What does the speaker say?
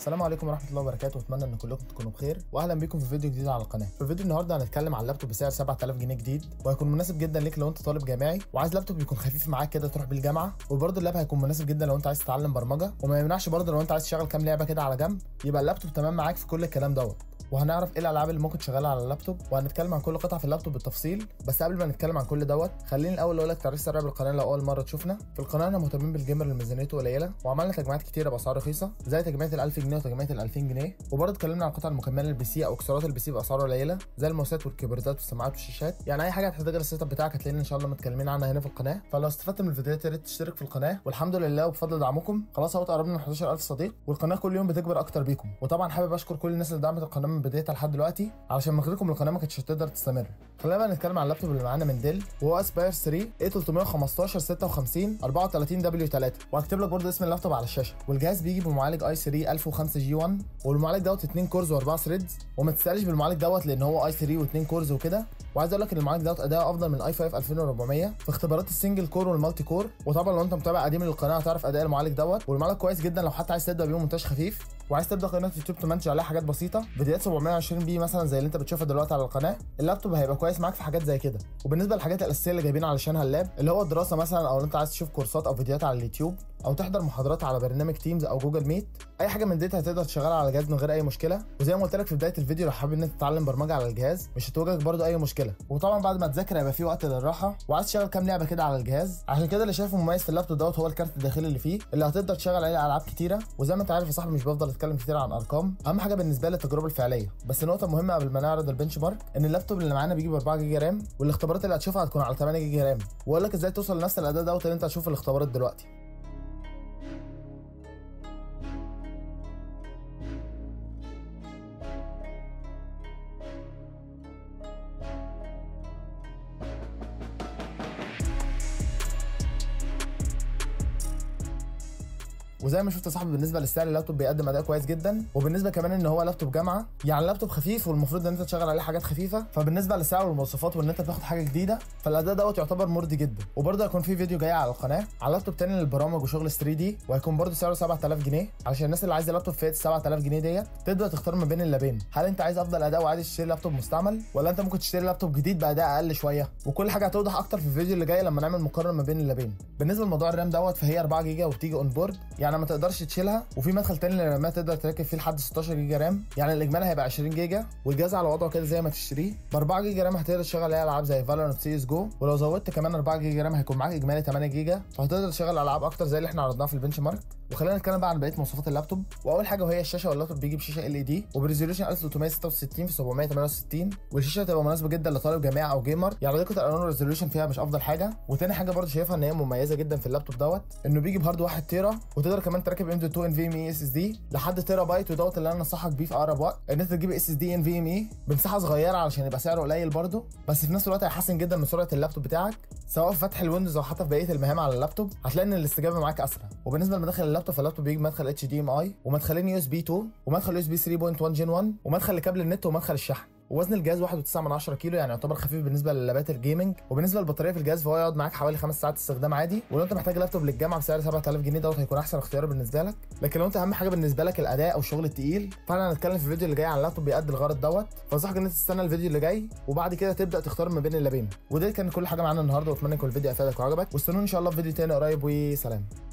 السلام عليكم ورحمه الله وبركاته اتمنى ان كلكم تكونوا بخير واهلا بيكم في فيديو جديد على القناه في فيديو النهارده هنتكلم عن لابتوب بسعر 7000 جنيه جديد وهيكون مناسب جدا ليك لو انت طالب جامعي وعايز لابتوب يكون خفيف معاك كده تروح بيه الجامعه وبرده اللاب هيكون مناسب جدا لو انت عايز تتعلم برمجه وما يمنعش برده لو انت عايز تشغل كام لعبه كده على جنب يبقى اللابتوب تمام معاك في كل الكلام دوت وهنعرف ايه الالعاب اللي ممكن تشغلها على اللابتوب وهنتكلم عن كل قطعه في اللابتوب بالتفصيل بس قبل ما نتكلم عن كل دوت خليني الاول اقول لك تعريف سريع بالقناه لو اول مره تشوفنا في القناه انا مهتمين بالجيمر اللي ميزانيته قليله وعملنا تجميعات كتيره باسعار رخيصه زي تجميعات ال 1000 جنيه وتجميعات ال 2000 جنيه وبرضه اتكلمنا عن القطع المكمله للبي سي او اكسسوارات البي سي باسعار قليله زي الماوسات والكيبوردات والسماعات والشاشات يعني اي حاجه هتحتاجها للسيت اب بتاعك هتلاقينا ان شاء الله متكلمين عنها هنا في القناه فلو استفدت من الفيديوهات يا ريت تشترك في القناه والحمد لله وبفضل دعمكم خلاص اهو قربنا من 11000 صديق والقناه كل يوم بتكبر اكتر بيكم وطبعا حابب اشكر كل الناس اللي دعمت القناه من بدايتها لحد دلوقتي علشان من غيركم القناه ما كانتش هتقدر تستمر خلينا بقى نتكلم عن اللابتوب اللي معانا من ديل وهو اسباير 3 a 315 56 34 w 3 وهكتب لك برضه اسم اللابتوب على الشاشه والجهاز بيجي بمعالج اي 3 1005 جي 1 والمعالج دوت 2 كورز و4 ثريدز وما تسالش بالمعالج دوت لان هو اي 3 و2 كورز وكده وعايز اقول لك ان المعالج دوت اداؤه افضل من اي 5 2400 في اختبارات السنجل كور والمالتي كور وطبعا لو انت متابع قديم للقناه هتعرف اداء المعالج دوت والمعالج كويس جدا لو حتى عايز تبدا بيه مونتاج خفيف وعايز تبدا قناه يوتيوب تمنتج عليها حاجات بسيطه فيديوهات 720 بي مثلا زي اللي انت بتشوفها دلوقتي على القناه اللابتوب هيبقى كويس معاك في حاجات زي كده وبالنسبه للحاجات الاساسيه اللي جايبين علشانها اللاب اللي هو الدراسه مثلا او انت عايز تشوف كورسات او فيديوهات على اليوتيوب او تحضر محاضرات على برنامج تيمز او جوجل ميت اي حاجه من ديت هتقدر تشغلها على الجهاز من غير اي مشكله وزي ما قلت لك في بدايه الفيديو لو حابب ان انت تتعلم برمجه على الجهاز مش هتواجهك برده اي مشكله وطبعا بعد ما تذاكر هيبقى في وقت للراحه وعايز تشغل كام لعبه كده على الجهاز عشان كده اللي شايفه مميز في اللابتوب دوت هو الكارت الداخلي اللي فيه اللي هتقدر تشغل عليه العاب كتيره وزي ما انت عارف يا صاحبي مش بفضل اتكلم كتير عن ارقام اهم حاجه بالنسبه لي التجربه الفعليه بس نقطه مهمه قبل ما نعرض البنش مارك ان اللابتوب اللي معانا بيجي ب 4 جيجا رام والاختبارات اللي هتشوفها هتكون على 8 جيجا رام واقول لك ازاي توصل لنفس الاداء دوت اللي انت هتشوفه في الاختبارات دلوقتي وزي ما شفت يا صاحبي بالنسبه للسعر اللابتوب بيقدم اداء كويس جدا وبالنسبه كمان ان هو لابتوب جامعه يعني لابتوب خفيف والمفروض ان انت تشغل عليه حاجات خفيفه فبالنسبه للسعر والمواصفات وان انت بتاخد حاجه جديده فالاداء دوت يعتبر مرضي جدا وبرده هيكون في فيديو جاي على القناه على لابتوب تاني للبرامج وشغل 3 دي وهيكون برده سعره 7000 جنيه عشان الناس اللي عايزه لابتوب فئه 7000 جنيه ديت تبدا تختار ما بين اللابين هل انت عايز افضل اداء وعايز تشتري لابتوب مستعمل ولا انت ممكن تشتري لابتوب جديد باداء اقل شويه وكل حاجه هتوضح اكتر في الفيديو اللي جاي لما نعمل مقارنه ما بين اللابين بالنسبه لموضوع الرام دوت فهي 4 جيجا وبتيجي اون بورد يعني ما تقدرش تشيلها وفي مدخل تاني للرامات تقدر تركب فيه لحد 16 جيجا رام يعني الاجمالي هيبقى 20 جيجا والجهاز على وضعه كده زي ما تشتريه ب 4 جيجا رام هتقدر تشغل عليها العاب زي فالورانت سي اس جو ولو زودت كمان 4 جيجا رام هيكون معاك اجمالي 8 جيجا فهتقدر تشغل العاب اكتر زي اللي احنا عرضناها في البنش مارك وخلينا نتكلم بقى عن بقيه مواصفات اللابتوب واول حاجه وهي الشاشه واللابتوب بيجي بشاشه ال اي دي وبريزوليوشن 1366 في 768 والشاشه هتبقى مناسبه جدا لطالب جامعي او جيمر يعني دقه الالوان والريزوليوشن فيها مش افضل حاجه وتاني حاجه برضه شايفها ان هي مميزه جدا في اللابتوب دوت انه بيجي بهارد 1 تيرا وتقدر كمان تركب ام 2 ان في ام اي اس اس دي لحد تيرا بايت ودوت اللي انا انصحك بيه في اقرب وقت ان انت تجيب اس اس دي ان في ام اي بمساحه صغيره علشان يبقى سعره قليل برضه بس في نفس الوقت هيحسن جدا من سرعه اللابتوب بتاعك سواء في فتح الويندوز او حتى في بقيه المهام على اللابتوب هتلاقي ان الاستجابه معاك اسرع وبالنسبه لمداخل اللابتوب فاللابتوب بيجي بمدخل اتش دي ام اي ومدخلين يو اس بي 2 ومدخل يو اس بي 3.1 جين 1 ومدخل لكابل النت ومدخل الشحن ووزن الجهاز 1.9 كيلو يعني يعتبر خفيف بالنسبه للابات الجيمنج وبالنسبه للبطاريه في الجهاز فهو يقعد معاك حوالي 5 ساعات استخدام عادي ولو انت محتاج لابتوب للجامعه بسعر 7000 جنيه دوت هيكون احسن اختيار بالنسبه لك لكن لو انت اهم حاجه بالنسبه لك الاداء او الشغل التقيل فانا هنتكلم في الفيديو اللي جاي عن اللابتوب بيأدي الغرض دوت فانصحك ان انت تستنى الفيديو اللي جاي وبعد كده تبدا تختار ما بين اللابين ودي كان كل حاجه معانا النهارده واتمنى يكون الفيديو افادك وعجبك واستنوني ان شاء الله في فيديو تاني قريب وسلام